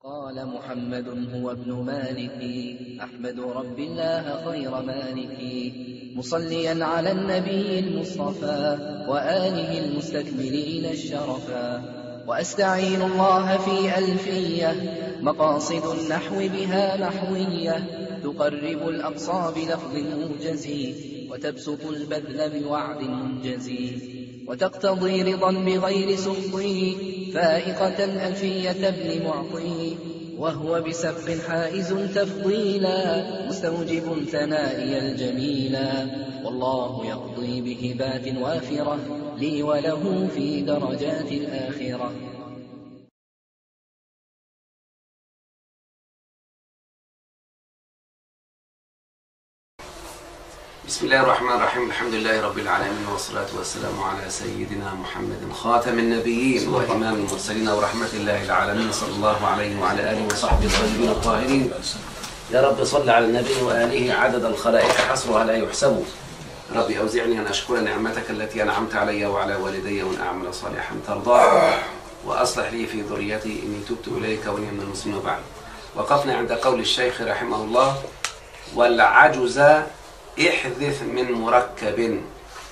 قال محمد هو ابن مالك أحمد رب الله خير مالك مصليا على النبي المصطفى وآله المستكملين الشرفا وأستعين الله في ألفية مقاصد النحو بها نحوية تقرب الأقصى بلفظ موجز وتبسط البذل بوعد منجز وتقتضي رضا بغير سخطه فائقة ألفية ابن معطي وهو بسبق حائز تفضيلا مستوجب ثنائي الجميلا والله يقضي بهبات وافرة لي وله في درجات الآخرة بسم الله الرحمن الرحيم الحمد لله رب العالمين والصلاة والسلام على سيدنا محمد خاتم النبيين وإمام المرسلين ورحمة الله العالمين صلى الله عليه وعلى آله وصحبه الطيبين الطاهرين يا رب صل على النبي وآله عدد الخلائق حصرها لا يحسب ربي أوزعني أن أشكر نعمتك التي أنعمت علي وعلى والدي وأن أعمل صالحا ترضاه وأصلح لي في ذريتي إني تبت إليك وإني من المسلمين بعد وقفنا عند قول الشيخ رحمه الله والعجز احذف من مركب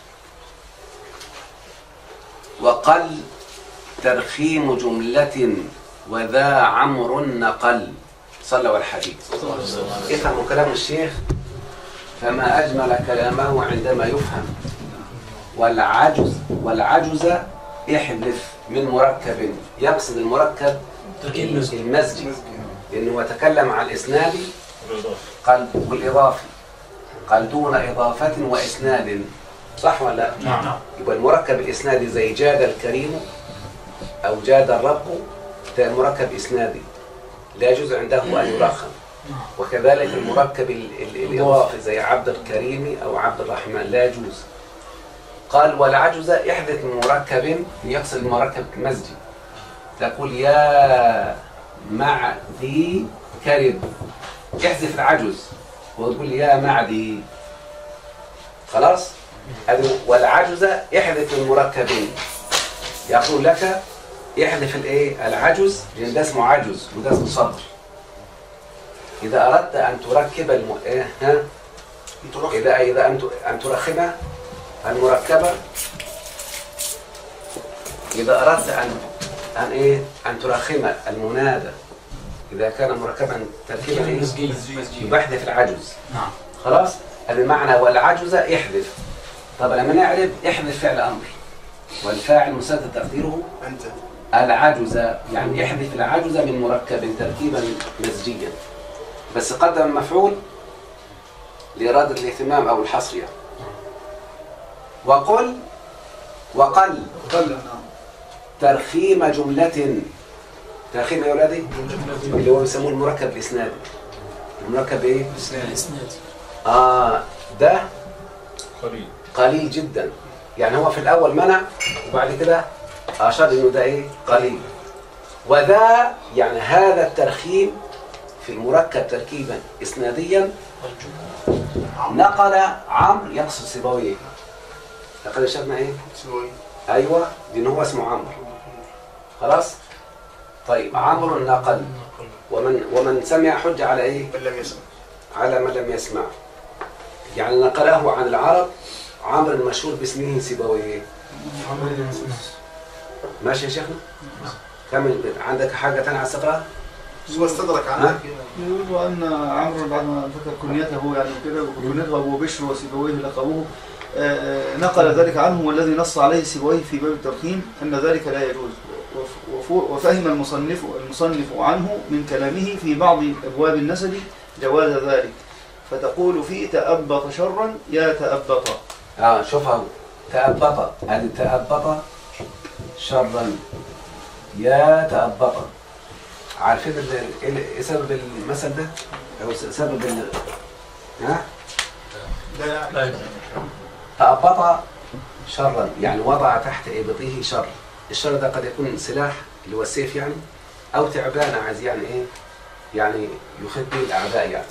وقل ترخيم جملة وذا عمر نقل صلى والحديث افهموا كلام الشيخ فما أجمل كلامه عندما يفهم والعجز والعجز احذف من مركب يقصد المركب المزجي لأنه تكلم عن الإسناد قال والإضافي قال دون إضافة وإسناد صح ولا لا؟ نعم يبقى المركب الإسنادي زي جاد الكريم أو جاد الرب ده مركب إسنادي لا يجوز عنده أن يرخم وكذلك المركب ال- ال- الإضافي زي عبد الكريم أو عبد الرحمن لا يجوز قال والعجز احدث من مركب يقصد المركب المزجي تقول يا معدي كرب احذف العجز وتقول يا معدي خلاص هذه والعجز احذف من مركبين يقول لك احذف الايه العجز لان ده اسمه عجز وده اسمه صدر اذا اردت ان تركب الم... إيه؟ ها؟ اذا اذا ان ت- ان ترخم المركبه اذا اردت ان ان ايه ان ترخم المنادى اذا كان مركبا تركيبا ايه يبقى احذف العجز نعم خلاص هذا معنى والعجز احذف طب لما نعرف احذف فعل امر والفاعل مسدد تقديره أنت العجز يعني احذف العجز من مركب تركيبا مزجيا بس قدم مفعول لإرادة الاهتمام أو الحصر يعني وقل وقل قل نعم ترخيم جملة ترخيم يا أولادي اللي هو بيسموه المركب الإسنادي المركب إيه؟ الاسناد آه ده قليل قليل جدا يعني هو في الأول منع وبعد كده أشار إنه ده إيه قليل وذا يعني هذا الترخيم في المركب تركيبا إسناديا نقل عمرو يقصد سيبويه لقد شفنا إيه سوي أيوة لأن هو اسمه عمرو خلاص طيب عمرو نقل ومن ومن سمع حج على إيه من لم يسمع على من لم يسمع يعني نقله عن العرب عمرو المشهور باسمه سيبويه ماشي يا شيخنا كمل كده. عندك حاجة تانية على السفرة هو استدرك عنك يقول وأن عمرو بعد ما ذكر كنيته يعني وكده وكنيته أبو بشر وسيبويه لقبوه آه، آه، نقل ذلك عنه والذي نص عليه سيبويه في باب الترخيم أن ذلك لا يجوز وف- وف- وفهم المصنف المصنف عنه من كلامه في بعض أبواب النسب جواز ذلك فتقول في تأبط شرا يا تأبط اه شوف اهو تأبط هذه تأبط شرا يا تأبط عارفين ال- ال- ايه سبب المثل ده؟ او س- سبب ال... ها؟ لا يعني تأبط شرا يعني وضع تحت إبطه شر الشر ده قد يكون سلاح اللي هو السيف يعني أو تعبان عايز يعني إيه يعني يخد به الأعداء يعني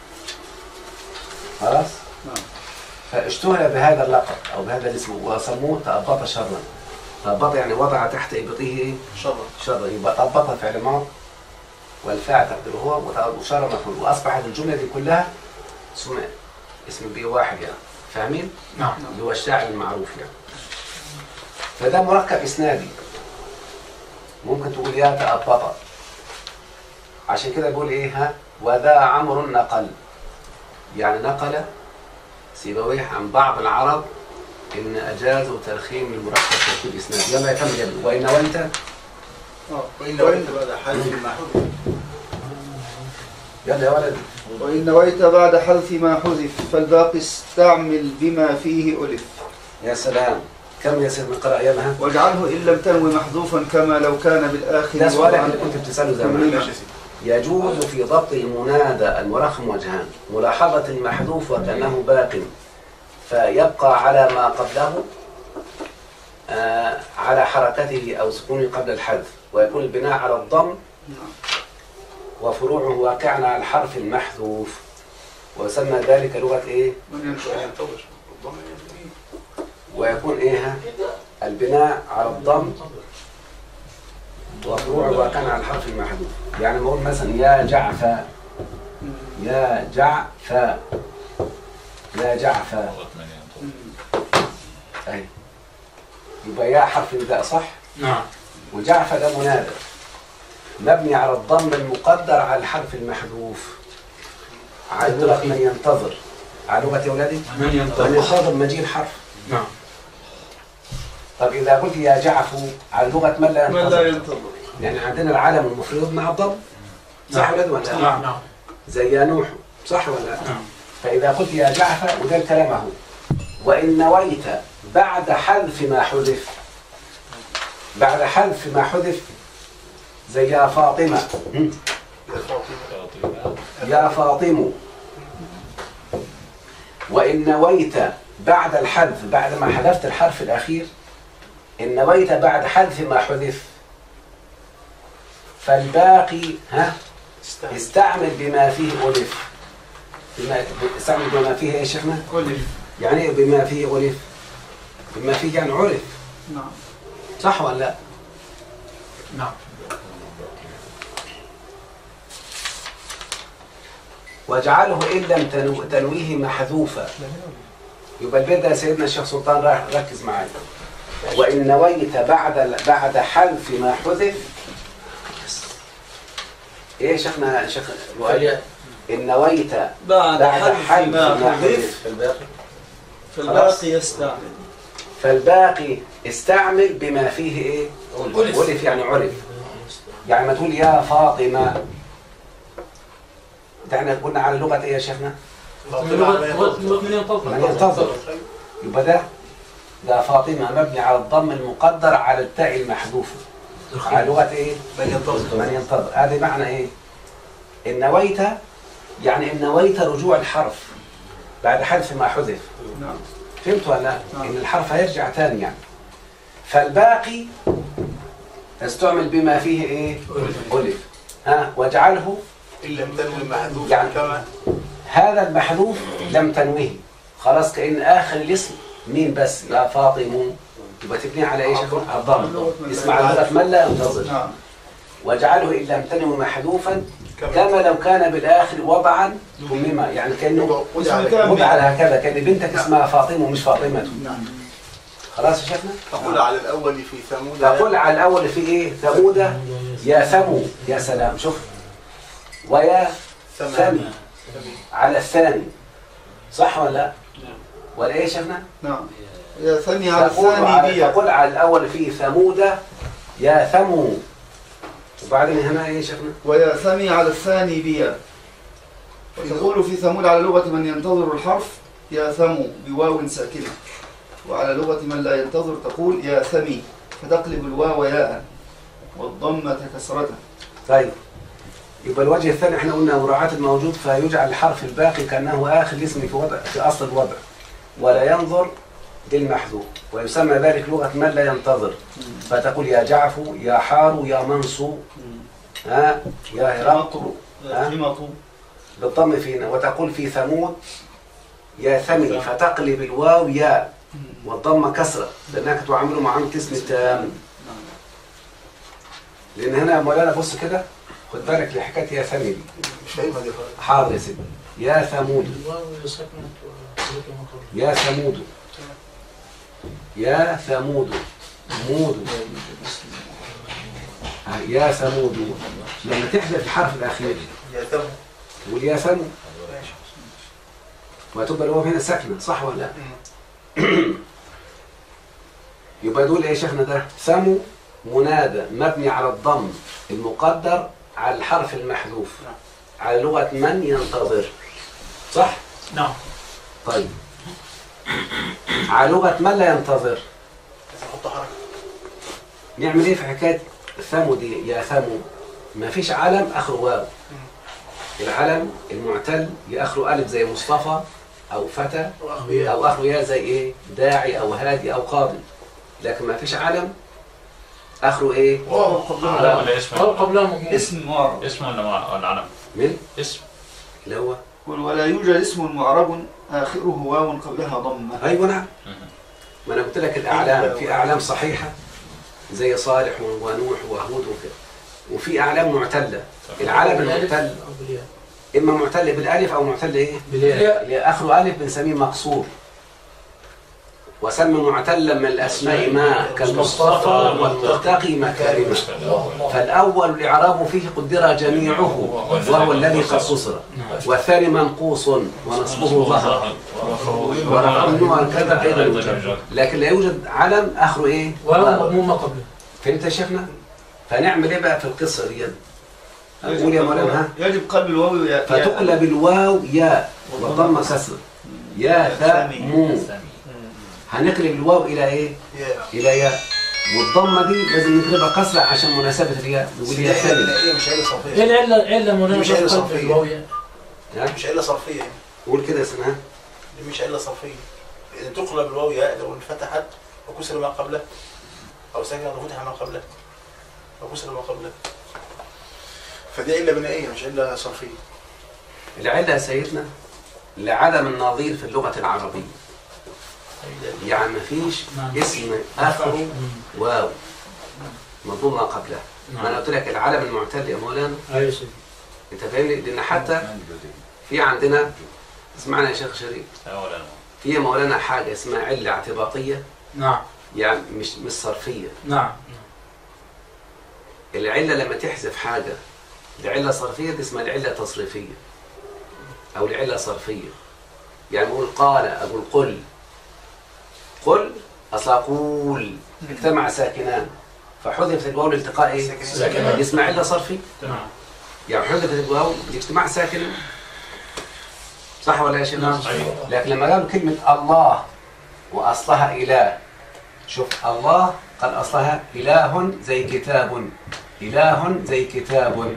خلاص نعم. فاشتهر بهذا اللقب أو بهذا الاسم وسموه تأبط شرا تأبط يعني وضع تحت إبطه إيه شر شر يبقى تأبط فعل ماض والفاعل تقديره هو وشار مفعول واصبحت الجمله دي كلها اسم اسم بي واحد يعني فاهمين؟ نعم اللي هو الشاعر المعروف يعني فده مركب اسنادي ممكن تقول يا تأبطأ عشان كده بيقول ايه ها وذا عمرو نقل يعني نقل سيبويه عن بعض العرب ان اجازوا ترخيم المركب تركيب اسنادي يلا يكمل يا ابني وان نويت آه. وإن وإن بعد حذف ما حذف يلا يا ولد وإن نويت بعد حذف ما حذف فالباقي استعمل بما فيه ألف يا سلام كم يا سيدنا قرأ يلا ها واجعله إن لم تنوي محذوفا كما لو كان بالآخر ده سؤالك وضعا اللي كنت بتسأله زمان تمريما. ماشي يا سيدي يجوز في ضبط المنادى المرخم وجهان ملاحظة المحذوف وكأنه باق فيبقى على ما قبله آه على حركته أو سكونه قبل الحذف ويكون البناء على الضم وفروعه واقعا على الحرف المحذوف ويسمى ذلك لغة إيه؟ من ينشأ. ينتظر الضمن ينتهي. ويكون إيه؟ ها؟ البناء على الضم وفروعه واقعا على الحرف المحذوف يعني بقول مثلا يا جعفر يا جعفر يا جعفر أي يبقى يا حرف نداء صح نعم وجعفر ده منادى مبني على الضم المقدر على الحرف المحذوف على لغة من ينتظر على لغة يا ولادي من من ينتظر ينتظر مجيء الحرف نعم طب إذا قلت يا جعفر على لغة من لا من لا ينتظر ينتظر يعني عندنا العالم المفرد مع الضم صح نعم. ولا لا؟ ولا لا؟ نعم نعم زي يا نوح صح ولا لا؟ نعم فإذا قلت يا جعفر وده الكلام اهو وإن نويت بعد حذف ما حذف بعد حذف ما حذف زي يا فاطمة هم؟ يا فاطمة يا فاطم وإن نويت بعد الحذف بعد ما حذفت الحرف الأخير إن نويت بعد حذف ما حذف فالباقي ها استعمل استعمل بما فيه ألف بما استعمل بما فيه إيه يا شيخنا؟ ألف يعني إيه بما فيه ألف بما فيه يعني عرف نعم صح ولا لا؟ نعم واجعله إن لم تنو- تنويه محذوفا يبقى البيت ده يا سيدنا الشيخ سلطان راح ركز معايا وإن نويت بعد بعد حذف ما حذف إيه يا شيخنا يا شيخ رؤية إن نويت بعد بعد حذف حذف ما ما حذف حذف فالباقي يستعمل فالباقي استعمل بما فيه إيه؟ ألف. ألف يعني عرف يعني ما تقول يا فاطمة ده احنا قلنا على لغة إيه يا شيخنا؟ من لغة من ينتظر من ينتظر يبقى ده ده فاطمة مبني على الضم المقدر على التاء المحذوفة على لغة ايه؟ من ينتظر من ينتظر هذا معنى ايه؟ إن نويت يعني إن نويت رجوع الحرف بعد حذف ما حذف نعم فهمت ولا لا؟ نعم. إن الحرف هيرجع تاني يعني فالباقي استعمل بما فيه ايه؟ ألف ها واجعله إن لم تنوي المحذوف يعني- كما هذا المحذوف لم تنويه خلاص كأن آخر الاسم مين بس يا فاطم يبقى تبنيه على ايش على الضم اسم على لغة من لا ينتظر نعم واجعله إن لم تنوي محذوفا كما كما لو كان بالآخر وضعا ضمما يعني كأنه وضع على اسم كامل. وضع على هكذا كأن بنتك اسمها فاطمة ومش فاطمة نعم خلاص يا شيخنا تقول على الأول في ثمود تقول على الأول في إيه ثمود يا ثمو يا سلام شوف ويا ثمي على الثاني صح ولا لا؟ ولا ايه يا شيخنا؟ نعم يا ثاني على تقول الثاني على, بيا تقول على الأول في ثمود يا ثمو وبعدين هنا ايه يا شيخنا؟ ويا ثمي على الثاني بيا وتقول في ثمود على لغة من ينتظر الحرف يا ثمو بواو ساكنة وعلى لغة من لا ينتظر تقول يا ثمي فتقلب الواو ياء والضمة كسرة طيب يبقى الوجه الثاني احنا قلنا مراعاة الموجود فيجعل الحرف الباقي كأنه آخر الاسم في وضع في أصل الوضع ولا ينظر للمحذوف ويسمى ذلك لغة من لا ينتظر فتقول يا جعفو يا حار يا منصو ها يا هرقل ها؟ حمط بالضم فينا وتقول في ثمود يا ثمي فتقلب الواو ياء والضمة كسرة لأنك تعامله معاملة اسم التام لأن هنا يا مولانا بص كده خد بالك لحكايه يا ثمي دي مش فاهمها دي خالص حاضر يا سيدي يا ثمود الواو سكنت وذكر مقابل يا ثمود يا ثمود مود آه، يا ثمود لما تحذف الحرف الاخير يا ثم تقول يا ثمود ماشي وهتبقى الواو هنا ساكنه صح ولا لا؟ يبقى دول ايه يا شيخنا ده؟ ثمو منادى مبني على الضم المقدر على الحرف المحذوف على لغه من ينتظر صح؟ نعم طيب على لغه من لا ينتظر لازم احط حركه نعمل ايه في حكايه ثمو دي يا ثمو ما فيش علم اخره واو العلم المعتل يا اخره الف زي مصطفى او فتى واخويا او اخره يا زي ايه داعي او هادي او قاضي لكن ما فيش علم اخره ايه واو علم ولا اسم؟ أو قبلها مضمون اسم معرب اسم ولا مع- ولا علم؟ من اسم اللي هو يقول ولا يوجد اسم معرب آخره واو قبلها ضمة ايوه نعم ما انا قلت لك الاعلام في اعلام صحيحه زي صالح ونوح وهود وكده وفي اعلام معتله العلم بالألف المعتل أو بالياء اما معتل بالالف او معتل ايه بالياء اللي اخره الف بنسميه مقصور وسمى معتلا من الاسماء ما كالمصطفى والمرتقي مكارمه فالاول الاعراب فيه قدر جميعه وهو الذي قد قصر والثاني منقوص ونصبه ظهر ورقمه كذا ايضا يوجد لكن لا يوجد علم اخره ايه واو ضاد. مضمون ما قبله فهمت يا شيخنا فنعمل ايه بقى في القصه دي قول يا مولانا ها يجب قلب الواو يا فتقلب الواو يا والضمه كسر يا ثا مو هنقلب الواو الى ايه يا الى ياء والضمه دي لازم نقلبها كسره عشان مناسبه الياء نقول يا ثاني هي مش عيله صرفيه ايه العلة العلة مولانا مش في عيلة قلب صرفية. الواو ياء ها مش عيله صرفيه قول كده يا سنها دي مش عيله صرفيه لان تقلب الواو ياء لو انفتحت وكسر ما قبله او سكن او فتح ما قبله او كسر ما قبله فدي عله بنائيه مش عله صرفيه العله يا سيدنا لعدم النظير في اللغه العربيه يعني مفيش نعم. اسم اخره واو مضمون ما قبله ما انا قلت لك العلم المعتل يا مولانا ايوه سيدي انت فاهمني لان حتى في عندنا اسمعنا يا شيخ شريف أولا في يا مولانا حاجه اسمها عله اعتباطيه نعم يعني مش مش صرفيه نعم العله لما تحذف حاجه لعله صرفيه دي اسمها العله تصريفيه او العله صرفيه يعني بقول قال اقول قل قل اصل اقول اجتمع ساكنان فحذفت الواو لالتقاء ايه؟ ساكنان. دي اسمها عله صرفيه تمام يعني حذفت الواو لاجتماع ساكن صح ولا يا شيخ؟ نعم. لكن لما قالوا كلمة الله وأصلها إله شوف الله قال أصلها إله زي كتاب إله زي كتاب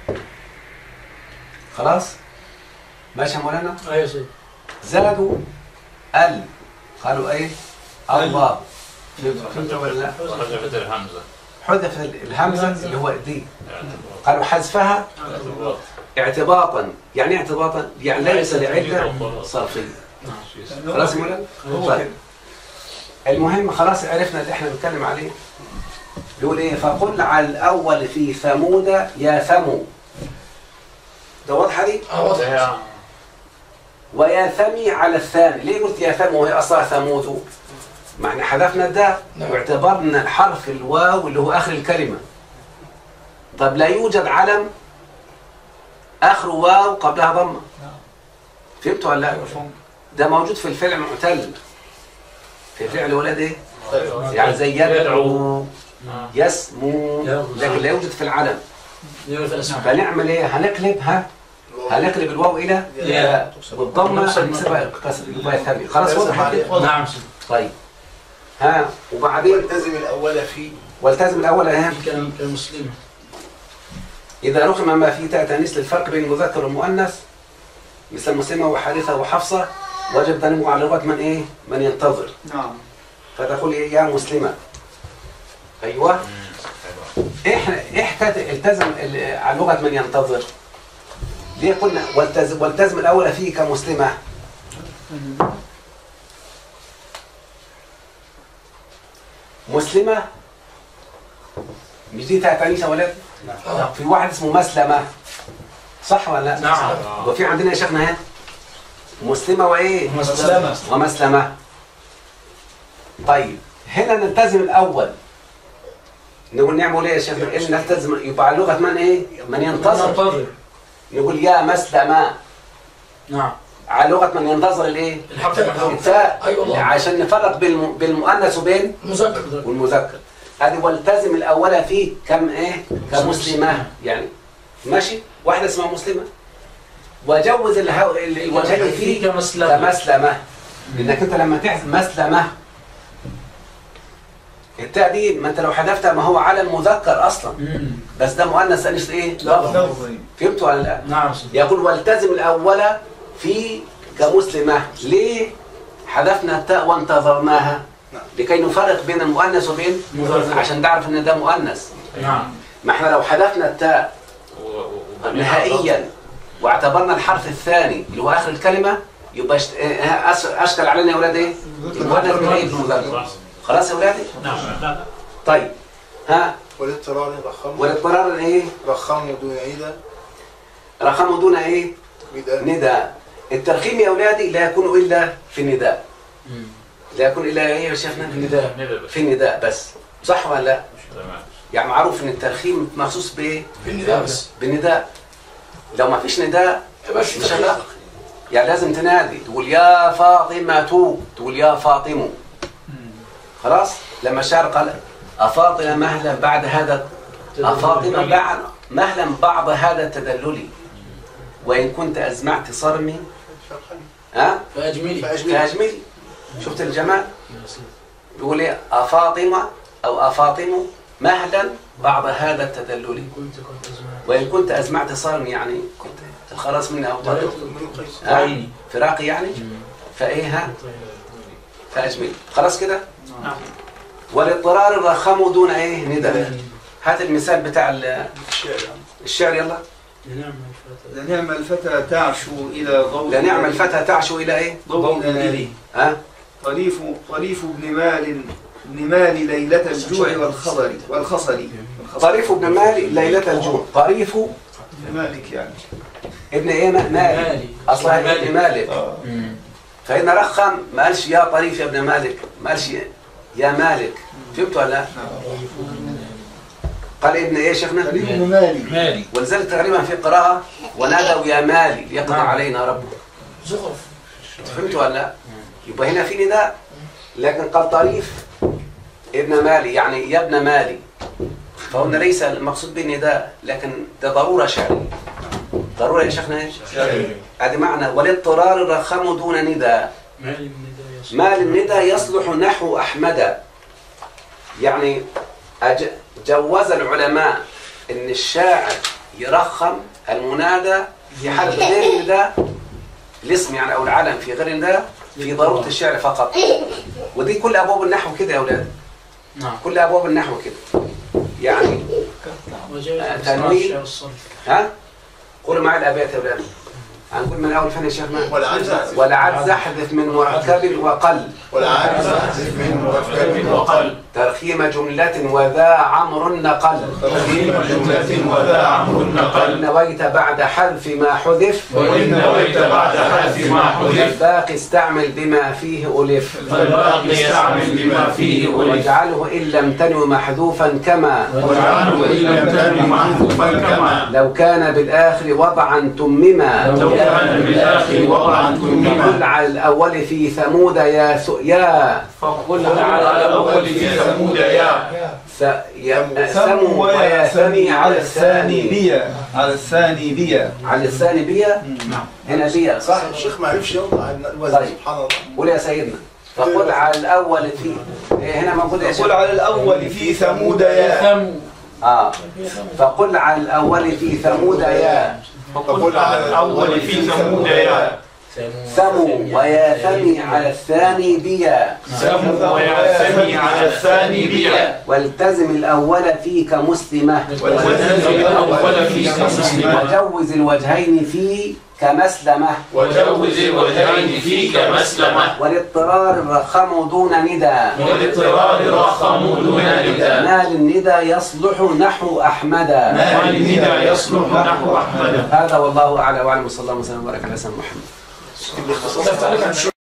خلاص؟ ماشي يا مولانا؟ ايوه سيدي زادوا ال قالوا ايه؟ الله فهمت ولا لا؟ حذفت الهمزة حذف الهمزة اللي هو دي قالوا حذفها اعتباطا يعني ايه اعتباطا يعني ليس لعله صرفيه خلاص يا مولانا طيب المهم خلاص عرفنا اللي احنا بنتكلم عليه بيقول ايه فقل على الاول في ثمود يا ثمو ده واضحه دي ده ويا ثمي على الثاني ليه قلت يا ثمو وهي اصلها ثمود ما احنا حذفنا الداء واعتبرنا الحرف الواو اللي هو اخر الكلمه طب لا يوجد علم اخر واو قبلها ضمه فهمتوا ولا لا ده موجود في الفعل معتل في فعل ولاد ايه يعني زي يدعو يسمو لكن لا يوجد في العلم ايوه في الاسماء فنعمل ايه هنقلبها هنقلب الواو الى ياء. والضمه هنسيبها كسر يبقى ثاني خلاص واضح كده نعم سيدي طيب ها وبعدين والتزم الاول في والتزم الاول اهم كلام كمسلمة اذا رغم ما في تاء تانيث للفرق بين المذكر والمؤنث مثل مسلمه وحارثه وحفصه وجب تنمو على لغه من ايه؟ من ينتظر نعم فتقول ايه يا مسلمه ايوه احنا ايه حكايه التزم ال- على لغه من ينتظر ليه قلنا والتزم, والتزم الاول فيه كمسلمه مسلمه مش دي تاء تانيث يا ولاد في واحد اسمه مسلمة صح ولا لا؟ نعم وفي عندنا يا شيخنا هنا مسلمة وإيه؟ مسلمة ومسلمة طيب هنا نلتزم الأول نقول نعمل ايه يا شيخ؟ إن نلتزم يبقى على لغة من ايه؟ من ينتظر ننتظر نقول يا مسلمة نعم على لغة من ينتظر الايه؟ الحرف المحذوف التاء أي والله. عشان نفرق بين بالمؤنث وبين مذكر والمذكر هذه والتزم الأول فيه كم ايه؟ كمسلمة يعني ماشي؟ واحدة اسمها مسلمة وجوز الهو... الوجهين فيه كمسلمة كمسلمة لأنك أنت لما تحذف مسلمة التاء دي ما أنت لو حذفتها ما هو على المذكر أصلا مم. بس ده مؤنث أنس إيه؟ لفظي فهمتوا ولا لا؟ نعم سيدي. يقول والتزم الأول في كمسلمة ليه حذفنا التاء وانتظرناها لكي نفرق بين المؤنث وبين مذكر. عشان تعرف ان ده مؤنث نعم ما احنا لو حذفنا التاء و- و- وبنينا نهائيا واعتبرنا الحرف الثاني اللي هو اخر الكلمه يبقى اشت- اه، أش- اشكل علينا يا اولاد ايه؟ المؤنث من ايه؟ المذكر خلاص يا اولادي؟ نعم لا لا طيب ها والاضطرار رخموا والاضطرار ايه؟ رخموا دون عيدة رقم دون ايه؟ بدأ نداء الترخيم يا اولادي لا يكون الا في النداء مم. لا يكون الا ايه يا شيخنا؟ النداء ندى بس في النداء بس صح ولا لا؟ تمام يعني معروف ان الترخيم مخصوص بايه؟ بالنداء بس بالنداء لو ما فيش نداء يا باشا مش هنلاقي يعني لازم تنادي تقول يا فاطمة تقول يا فاطم خلاص لما الشاعر قال أفاطمة مهلا بعد هذا أفاطمة بعد مهلا بعض هذا التدلل وإن كنت أزمعت صرمي ها فأجملي فأجملي شفت الجمال يقول إيه أفاطمة أو أفاطم مهلا بعض هذا التدلل كنت كنت أزمان وإن كنت أزمعت صرمي يعني كنت الخلاص مني أو تدلل ها؟ عيني فراقي يعني فإيه ها فأجمل خلاص كده نعم والاضطرار الرخم دون ايه ندى هات المثال بتاع ال- الشعر يلا نعم الفتى لنعم الفتى تعشو إلى ضوء لنعم الفتى تعشو الى ايه ضوء ليلي ها طريف طريف ابن مال ابن مال ليلة الجوع والخبر والخصر طريف ابن مالي ليلة الجوع طريف ابن مالك يعني ابن ايه ما- مالي مالي اصلا ابن مالك آه. مم. فإن رخم ما قالش يا طريف يا ابن مالك ما قالش يا مالك فهمت ولا لا؟ قال ابن ايه يا شيخنا طريف ابن مالي مالي ولذلك تقريبا في قراءة ونادوا يا مالي ليقضى نعم. علينا ربك زخرف فهمت ولا لا؟ يبقى هنا في نداء لكن قال طريف ابن مالي يعني يا ابن مالي فهنا ليس المقصود بالنداء لكن ده ضرورة شعرية ضرورة يا شيخنا ايش؟ هذا معنى والاضطرار الرخم دون نداء مالي النداء يصل ما للندى يصلح نحو أحمد يعني أج... جوز العلماء أن الشاعر يرخم المنادى في حالة غير النداء الاسم يعني أو العلم في غير النداء في ضرورة الشعر فقط ودي كل أبواب النحو كده يا أولاد نعم كل أبواب النحو كده يعني وجاء آه، الإصرار تنوين. الشعر الصرف ها قولوا معي الأبيات يا أولاد هنقول من أول فن يا شيخنا ولا عجز ولعجز احدث من مركب وقل ولا عجز من مركب وقل ترخيم جملة وذا عمر نقل جملة وذا عمرو النقل نويت بعد حذف ما حذف وإن نويت بعد حذف ما حذف الباقي استعمل بما فيه ألف فالباقي يستعمل بما فيه ألف واجعله إن لم تنو محذوفا كما واجعله إن لم تكن محذوفا كما لو كان بالآخر وضعا تمما لو كان بالآخر وضعا قل تمما على الأول في ثمود يا س... يا فقل على الأول في ثمود يا س... يا سموا سموا ويا ثني على الثاني بي بيا على الثاني بيا على الثاني بيا نعم هنا بيا صح الشيخ ما عرفش يوضع الوزن طيب. سبحان الله قول يا سيدنا فقل على الأول في إيه هنا موجود يا قل شيخ على الأول في ثمود يا ثمو آه فقل على الأول في ثمود يا فقل على الأول في ثمود يا ثموا ويا ثمي على الثاني بيا سموا ويا ثني على الثاني بيا والتزم الأول فيك مسلمة والتزم الأول فيك مسلما وجوز الوجهين في كمسلمة وجوز الوجهين فيك مسلمة والاضطرار الرخم دون ندى والاضطرار رخم دون ندى ما للندى يصلح نحو أحمدا ما للندى يصلح نحو أحمد هذا والله أعلى وأعلم وصلى الله وسلم وبارك على سيدنا محمد باختصار